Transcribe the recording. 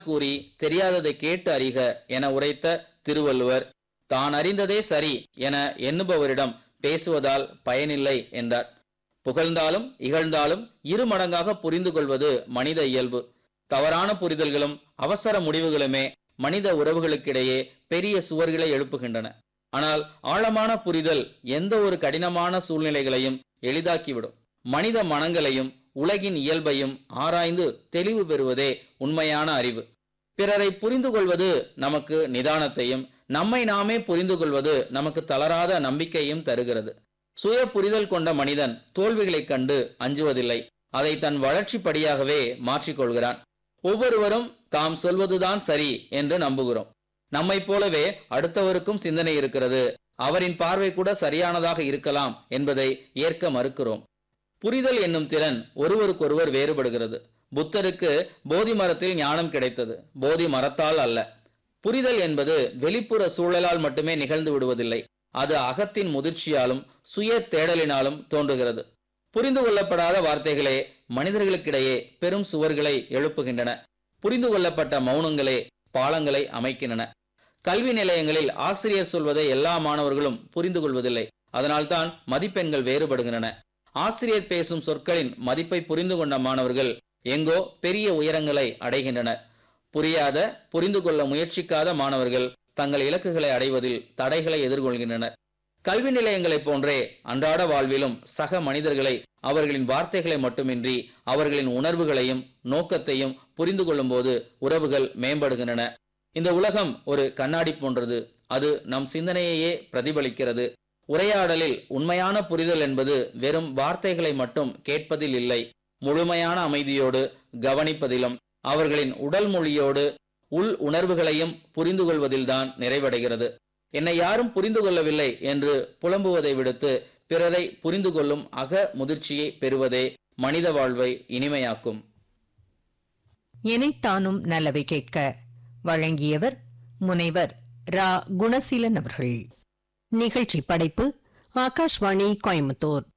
கூறி தெரியாததை கேட்டு அறிக என உரைத்த திருவள்ளுவர் தான் அறிந்ததே சரி என எண்ணுபவரிடம் பேசுவதால் பயனில்லை என்றார் புகழ்ந்தாலும் இகழ்ந்தாலும் இரு மடங்காக புரிந்து கொள்வது மனித இயல்பு தவறான புரிதல்களும் அவசர முடிவுகளுமே மனித உறவுகளுக்கிடையே பெரிய சுவர்களை எழுப்புகின்றன ஆனால் ஆழமான புரிதல் எந்த ஒரு கடினமான சூழ்நிலைகளையும் எளிதாக்கிவிடும் மனித மனங்களையும் உலகின் இயல்பையும் ஆராய்ந்து தெளிவு பெறுவதே உண்மையான அறிவு பிறரை புரிந்து கொள்வது நமக்கு நிதானத்தையும் நம்மை நாமே புரிந்து கொள்வது நமக்கு தளராத நம்பிக்கையும் தருகிறது சுய புரிதல் கொண்ட மனிதன் தோல்விகளைக் கண்டு அஞ்சுவதில்லை அதை தன் வளர்ச்சி படியாகவே மாற்றிக்கொள்கிறான் ஒவ்வொருவரும் தாம் சொல்வதுதான் சரி என்று நம்புகிறோம் நம்மைப் போலவே அடுத்தவருக்கும் சிந்தனை இருக்கிறது அவரின் பார்வை கூட சரியானதாக இருக்கலாம் என்பதை ஏற்க மறுக்கிறோம் புரிதல் என்னும் திறன் ஒருவருக்கொருவர் வேறுபடுகிறது புத்தருக்கு போதி மரத்தில் ஞானம் கிடைத்தது போதி மரத்தால் அல்ல புரிதல் என்பது வெளிப்புற சூழலால் மட்டுமே நிகழ்ந்து விடுவதில்லை அது அகத்தின் முதிர்ச்சியாலும் சுய தேடலினாலும் தோன்றுகிறது புரிந்து கொள்ளப்படாத வார்த்தைகளே மனிதர்களுக்கிடையே பெரும் சுவர்களை எழுப்புகின்றன புரிந்து கொள்ளப்பட்ட மௌனங்களே பாலங்களை அமைக்கின்றன கல்வி நிலையங்களில் ஆசிரியர் சொல்வதை எல்லா மாணவர்களும் புரிந்து கொள்வதில்லை அதனால்தான் மதிப்பெண்கள் வேறுபடுகின்றன ஆசிரியர் பேசும் சொற்களின் மதிப்பை புரிந்து கொண்ட மாணவர்கள் எங்கோ பெரிய உயரங்களை அடைகின்றனர் புரியாத புரிந்து கொள்ள முயற்சிக்காத மாணவர்கள் தங்கள் இலக்குகளை அடைவதில் தடைகளை எதிர்கொள்கின்றனர் கல்வி நிலையங்களைப் போன்றே அன்றாட வாழ்விலும் சக மனிதர்களை அவர்களின் வார்த்தைகளை மட்டுமின்றி அவர்களின் உணர்வுகளையும் நோக்கத்தையும் புரிந்து கொள்ளும்போது உறவுகள் மேம்படுகின்றன இந்த உலகம் ஒரு கண்ணாடி போன்றது அது நம் சிந்தனையையே பிரதிபலிக்கிறது உரையாடலில் உண்மையான புரிதல் என்பது வெறும் வார்த்தைகளை மட்டும் கேட்பதில் இல்லை முழுமையான அமைதியோடு கவனிப்பதிலும் அவர்களின் உடல் மொழியோடு உள் உணர்வுகளையும் புரிந்து கொள்வதில்தான் நிறைவடைகிறது என்னை யாரும் புரிந்து கொள்ளவில்லை என்று புலம்புவதை விடுத்து பிறரை புரிந்து கொள்ளும் அக முதிர்ச்சியை பெறுவதே மனித வாழ்வை இனிமையாக்கும் எனைத்தானும் நல்லவை கேட்க வழங்கியவர் முனைவர் ரா குணசீலன் அவர்கள் நிகழ்ச்சி படைப்பு ஆகாஷ்வாணி கோயம்புத்தூர்